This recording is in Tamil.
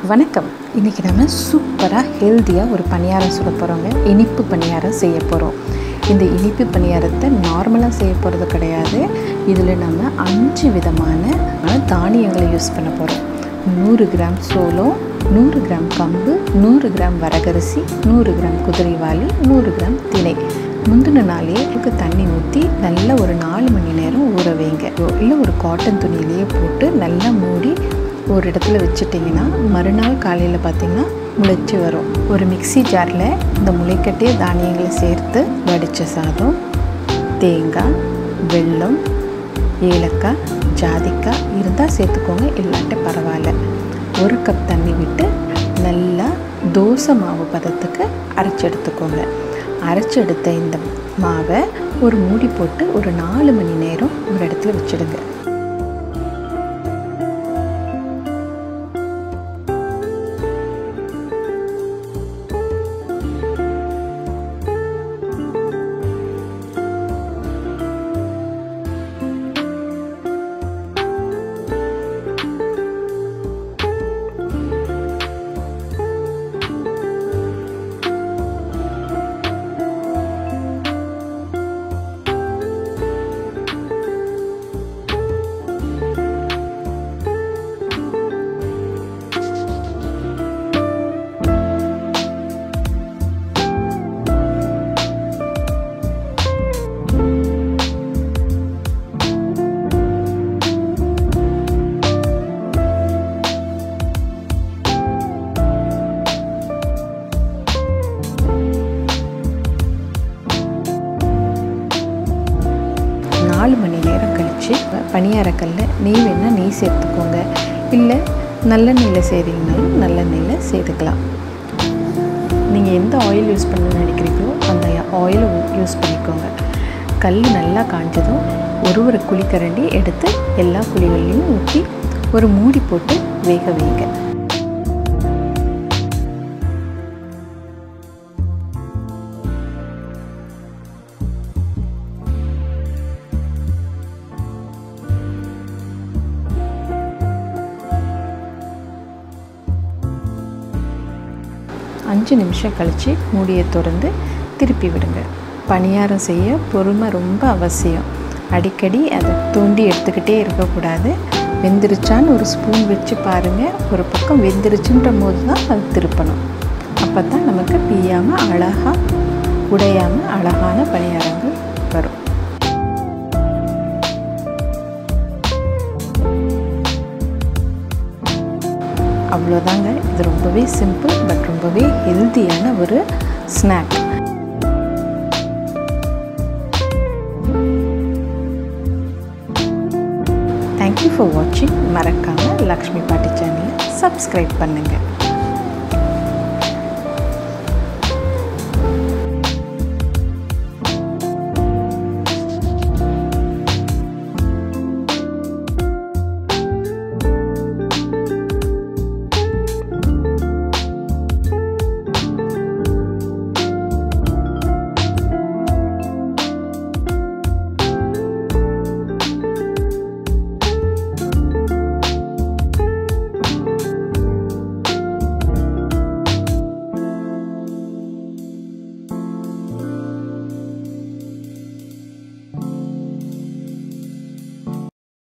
வணக்கம் இன்றைக்கி நம்ம சூப்பராக ஹெல்த்தியாக ஒரு பணியாரம் சுட போகிறோங்க இனிப்பு பணியாரம் செய்ய போகிறோம் இந்த இனிப்பு பணியாரத்தை நார்மலாக செய்ய போகிறது கிடையாது இதில் நம்ம அஞ்சு விதமான தானியங்களை யூஸ் பண்ண போகிறோம் நூறு கிராம் சோளம் நூறு கிராம் கம்பு நூறு கிராம் வரகரிசி நூறு கிராம் குதிரைவாளி நூறு கிராம் திணை முந்தின நாளே இதுக்கு தண்ணி ஊற்றி நல்லா ஒரு நாலு மணி நேரம் ஊற வைங்க இல்லை ஒரு காட்டன் துணியிலேயே போட்டு நல்லா மூடி ஒரு இடத்துல வச்சுட்டிங்கன்னா மறுநாள் காலையில் பார்த்திங்கன்னா முளைச்சி வரும் ஒரு மிக்சி ஜாரில் இந்த முளைக்கட்டிய தானியங்களை சேர்த்து வடித்த சாதம் தேங்காய் வெல்லம் ஏலக்காய் ஜாதிக்காய் இருந்தால் சேர்த்துக்கோங்க இல்லாட்ட பரவாயில்ல ஒரு கப் தண்ணி விட்டு நல்லா தோசை மாவு பதத்துக்கு அரைச்சி எடுத்துக்கோங்க அரைச்சி எடுத்த இந்த மாவை ஒரு மூடி போட்டு ஒரு நாலு மணி நேரம் ஒரு இடத்துல வச்சுடுங்க நாலு மணி நேரம் கழித்து பணியாரக்கல்ல நெய் வேணால் நெய் சேர்த்துக்கோங்க இல்லை நல்லெண்ணெயில் செய்கிறீங்கனாலும் நல்லெண்ணெயில் சேர்த்துக்கலாம் நீங்கள் எந்த ஆயில் யூஸ் பண்ண நினைக்கிறீங்களோ அந்த ஆயிலை யூஸ் பண்ணிக்கோங்க கல் நல்லா காஞ்சதும் ஒரு ஒரு குழிக்கரண்டி எடுத்து எல்லா குழிகள்லையும் ஊற்றி ஒரு மூடி போட்டு வேக வைங்க அஞ்சு நிமிஷம் கழித்து மூடியை திறந்து திருப்பி விடுங்க பணியாரம் செய்ய பொறுமை ரொம்ப அவசியம் அடிக்கடி அதை தூண்டி எடுத்துக்கிட்டே இருக்கக்கூடாது வெந்துருச்சான்னு ஒரு ஸ்பூன் வச்சு பாருங்கள் ஒரு பக்கம் வெந்துருச்சுன்ற போது தான் அது திருப்பணும் அப்போ தான் நமக்கு பிய்யாமல் அழகாக உடையாமல் அழகான பணியாரங்கள் வரும் அவ்வளோதாங்க இது ரொம்பவே சிம்பிள் பட் ரொம்பவே ஹெல்த்தியான ஒரு ஸ்நாக் தேங்க்யூ ஃபார் வாட்சிங் மறக்காமல் லக்ஷ்மி பாட்டி சேனலை சப்ஸ்கிரைப் பண்ணுங்கள்